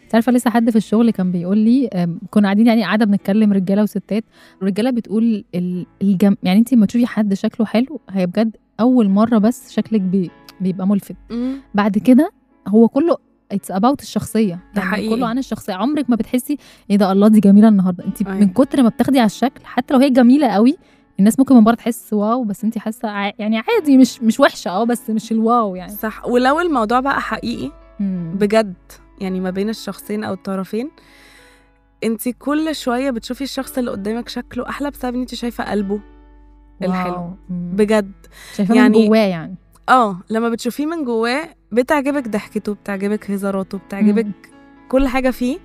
انت عارفه لسه حد في الشغل كان بيقول لي أم، كنا قاعدين يعني قاعده بنتكلم رجاله وستات الرجاله بتقول ال- الجم... يعني انت لما تشوفي حد شكله حلو هي بجد اول مره بس شكلك بي... بيبقى ملفت مم. بعد كده هو كله اتس اباوت الشخصيه ده يعني حقيقي. كله عن الشخصيه عمرك ما بتحسي ايه ده الله دي جميله النهارده انت أيوة. من كتر ما بتاخدي على الشكل حتى لو هي جميله قوي الناس ممكن من بره تحس واو بس انت حاسه ع- يعني عادي مش مش وحشه اه بس مش الواو يعني صح ولو الموضوع بقى حقيقي مم. بجد يعني ما بين الشخصين او الطرفين انت كل شويه بتشوفي الشخص اللي قدامك شكله احلى بسبب ان انت شايفه قلبه الحلو. واو. مم. بجد شايفاه يعني- من جواه يعني اه لما بتشوفيه من جواه بتعجبك ضحكته بتعجبك هزاراته بتعجبك كل حاجه فيه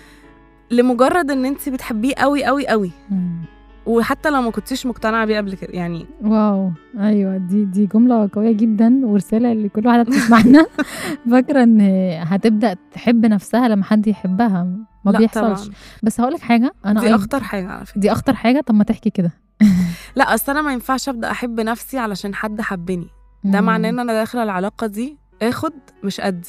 لمجرد ان انت بتحبيه قوي قوي قوي مم. وحتى لو ما كنتيش مقتنعه بيه قبل كده يعني واو ايوه دي دي جمله قويه جدا ورساله لكل واحده بتسمعنا فاكره ان هتبدا تحب نفسها لما حد يحبها ما لا بيحصلش طبعا بس هقول لك حاجه انا دي أي- اخطر حاجه على فكره دي اخطر حاجه طب ما تحكي كده لا اصل انا ما ينفعش ابدا احب نفسي علشان حد حبني ده مم. معناه ان انا داخله العلاقه دي اخد مش ادي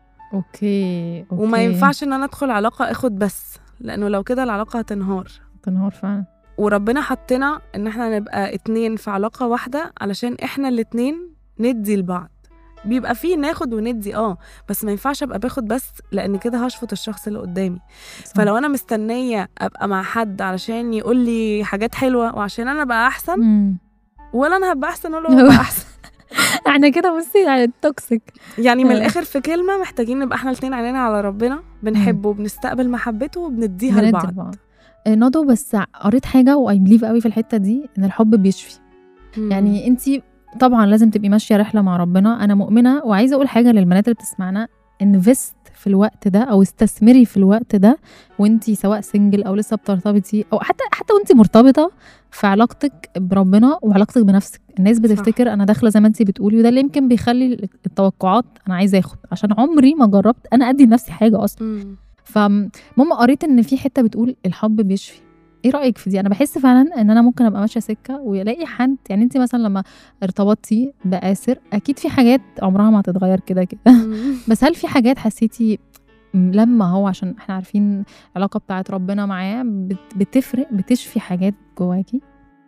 اوكي اوكي وما ينفعش ان انا ادخل علاقه اخد بس لانه لو كده العلاقه هتنهار تنهار فعلا وربنا حطنا ان احنا نبقى اتنين في علاقه واحده علشان احنا الاتنين ندي لبعض بيبقى فيه ناخد وندي اه بس ما ينفعش ابقى باخد بس لان كده هشفط الشخص اللي قدامي صح. فلو انا مستنيه ابقى مع حد علشان يقول لي حاجات حلوه وعشان انا ابقى احسن مم. ولا انا هبقى احسن ولا هو هيبقى احسن احنا كده بصي يعني التوكسيك يعني من آه. الاخر في كلمه محتاجين نبقى احنا الاتنين عينينا على ربنا بنحبه وبنستقبل محبته وبنديها بندي لبعض لبعض. آه، ندو بس قريت حاجه واي بليف قوي في الحته دي ان الحب بيشفي يعني انت طبعا لازم تبقي ماشيه رحله مع ربنا انا مؤمنه وعايزه اقول حاجه للبنات اللي بتسمعنا انفست في الوقت ده او استثمري في الوقت ده وانت سواء سنجل او لسه بترتبطي او حتى حتى وانت مرتبطه في علاقتك بربنا وعلاقتك بنفسك الناس بتفتكر انا داخله زي ما انت بتقولي وده اللي يمكن بيخلي التوقعات انا عايزه اخد عشان عمري ما جربت انا ادي لنفسي حاجه اصلا مم. فماما قريت ان في حته بتقول الحب بيشفي ايه رايك في دي انا بحس فعلا ان انا ممكن ابقى ماشيه سكه ويلاقي حد يعني انت مثلا لما ارتبطتي باسر اكيد في حاجات عمرها ما هتتغير كده كده مم. بس هل في حاجات حسيتي م- لما هو عشان احنا عارفين العلاقه بتاعت ربنا معاه بت- بتفرق بتشفي حاجات جواكي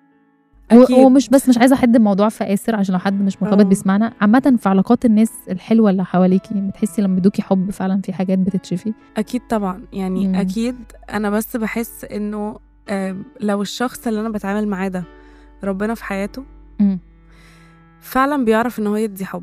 و- أكيد. ومش بس مش عايزه احد الموضوع في اسر عشان لو حد مش مرتبط اه. بيسمعنا عامه في علاقات الناس الحلوه اللي حواليكي بتحسي لما بيدوكي حب فعلا في حاجات بتتشفي اكيد طبعا يعني مم. مم. اكيد انا بس بحس انه آم، لو الشخص اللي انا بتعامل معاه ده ربنا في حياته مم. فعلا بيعرف ان هو يدي حب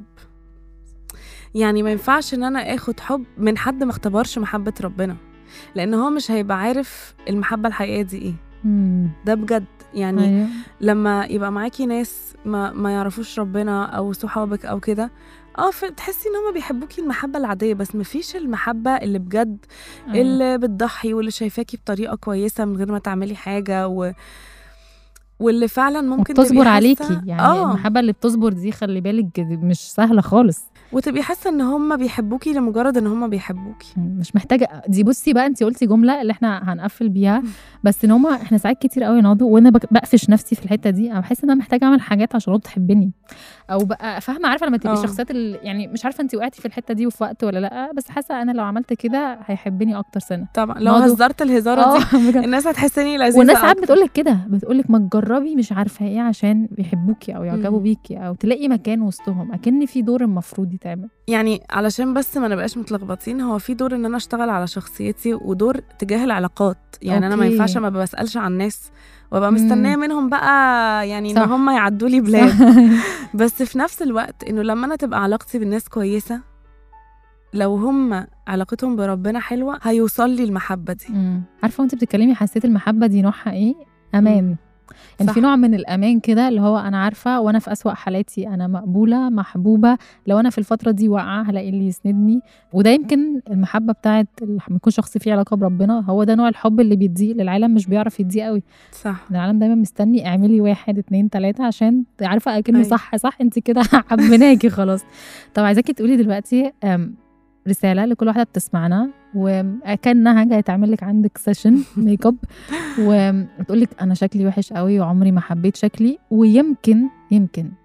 يعني ما ينفعش ان انا اخد حب من حد ما اختبرش محبة ربنا لان هو مش هيبقى عارف المحبة الحقيقية دي ايه مم. ده بجد يعني أيوة. لما يبقى معاكي ناس ما, ما يعرفوش ربنا او صحابك او كده اه ف- تحسي ان هما بيحبوكي المحبة العادية بس مفيش المحبة اللي بجد أيوة. اللي بتضحي واللي شايفاكي بطريقه كويسه من غير ما تعملي حاجه و... واللي فعلا ممكن وبتصبر تبقي حاسة- عليكي يعني اه المحبه اللي بتصبر دي خلي بالك دي مش سهله خالص وتبقي حاسه ان هم بيحبوكي لمجرد ان هم بيحبوكي مش محتاجه دي بصي بقى انت قلتي جمله اللي احنا هنقفل بيها بس ان هما احنا ساعات كتير قوي ناضوا وانا بك- بقفش نفسي في الحته دي انا بحس ان انا محتاجه اعمل حاجات عشان هو تحبني او بقى فاهمه عارفه لما تبقي اه. الشخصيات اللي يعني مش عارفه انت وقعتي في الحته دي وفي وقت ولا لا بس حاسه انا لو عملت كده هيحبني اكتر سنه طبعا لو ناضوا. هزرت الهزاره اه دي بجد. الناس هتحسني لذيذه والناس ساعات أكتر. بتقول لك كده بتقول لك ما تجربي مش عارفه ايه عشان بيحبوكي او يعجبوا مم. بيكي او تلاقي مكان وسطهم اكن في دور المفروض يتعمل يعني علشان بس ما نبقاش متلخبطين هو في دور ان انا اشتغل على شخصيتي ودور تجاه العلاقات يعني انا ما أوكي. ينفعش ما بسالش عن الناس وابقى مم. مستنيه منهم بقى يعني ان صح. هم يعدوا لي بلاد بس في نفس الوقت انه لما انا تبقى علاقتي بالناس كويسه لو هم علاقتهم بربنا حلوه هيوصل لي المحبه دي مم. عارفه وانت بتتكلمي حسيت المحبه دي نوعها ايه امان يعني صح. في نوع من الامان كده اللي هو انا عارفه وانا في اسوأ حالاتي انا مقبوله محبوبه لو انا في الفتره دي واقعه هلاقي اللي يسندني وده يمكن المحبه بتاعت لما يكون شخص فيه علاقه بربنا هو ده نوع الحب اللي بيديه للعالم مش بيعرف يديه قوي صح العالم دايما مستني اعملي واحد اتنين تلاته عشان عارفه اكني أيوة. صح صح انت كده حبيناكي خلاص طب عايزاكي تقولي دلوقتي أم، رساله لكل واحده بتسمعنا وكانها جايه تعمل لك عندك سيشن ميك اب وتقول لك انا شكلي وحش قوي وعمري ما حبيت شكلي ويمكن يمكن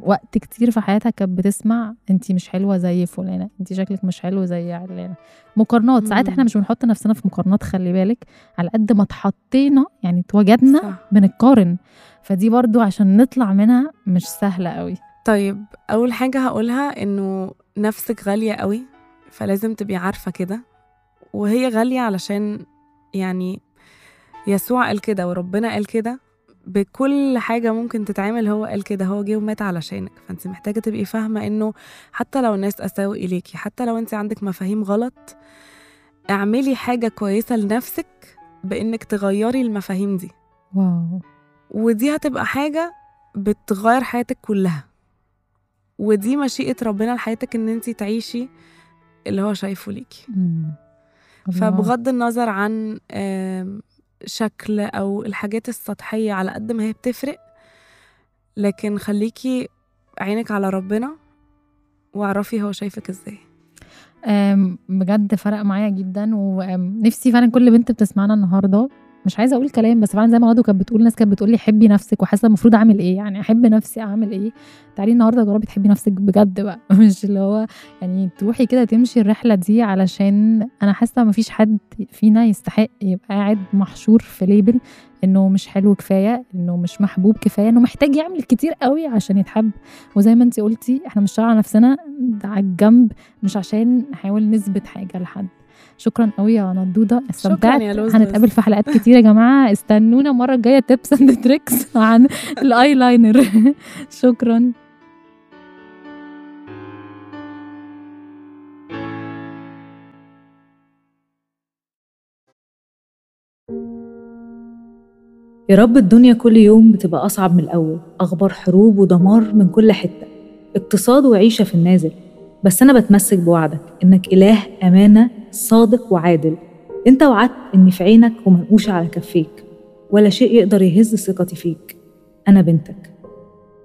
وقت كتير في حياتها كانت بتسمع انت مش حلوه زي فلانه انت شكلك مش حلو زي علانه مقارنات ساعات مم. احنا مش بنحط نفسنا في مقارنات خلي بالك على قد ما اتحطينا يعني اتوجدنا صح. بنقارن فدي برضو عشان نطلع منها مش سهله قوي طيب اول حاجه هقولها انه نفسك غاليه قوي فلازم تبقي عارفه كده وهي غاليه علشان يعني يسوع قال كده وربنا قال كده بكل حاجه ممكن تتعمل هو قال كده هو جه ومات علشانك فانت محتاجه تبقي فاهمه انه حتى لو الناس اساءوا اليكي حتى لو انت عندك مفاهيم غلط اعملي حاجه كويسه لنفسك بانك تغيري المفاهيم دي واو ودي هتبقى حاجة بتغير حياتك كلها ودي مشيئة ربنا لحياتك ان انت تعيشي اللي هو شايفه ليكي مم. الله. فبغض النظر عن آم، شكل او الحاجات السطحية على قد ما هي بتفرق لكن خليكي عينك على ربنا واعرفي هو شايفك ازاي أم، بجد فرق معايا جدا ونفسي فعلا كل بنت بتسمعنا النهارده مش عايزه اقول كلام بس فعلا زي ما غدو كانت بتقول ناس كانت بتقول لي حبي نفسك وحاسه المفروض اعمل ايه يعني احب نفسي اعمل ايه تعالي النهارده جربي تحبي نفسك بجد بقى مش اللي هو يعني تروحي كده تمشي الرحله دي علشان انا حاسه مفيش حد فينا يستحق يبقى قاعد محشور في ليبل انه مش حلو كفايه انه مش محبوب كفايه انه محتاج يعمل كتير قوي عشان يتحب وزي ما انت قلتي احنا مش على نفسنا ده على الجنب مش عشان نحاول نثبت حاجه لحد شكرا قوي يا ندوده استمتعت يا لوز هنتقابل في حلقات كتير يا جماعه استنونا المره الجايه تيبس اند تريكس عن الايلاينر شكرا يا رب الدنيا كل يوم بتبقى أصعب من الأول أخبار حروب ودمار من كل حتة اقتصاد وعيشة في النازل بس أنا بتمسك بوعدك إنك إله أمانة صادق وعادل أنت وعدت إني في عينك ومنقوشة على كفيك ولا شيء يقدر يهز ثقتي فيك أنا بنتك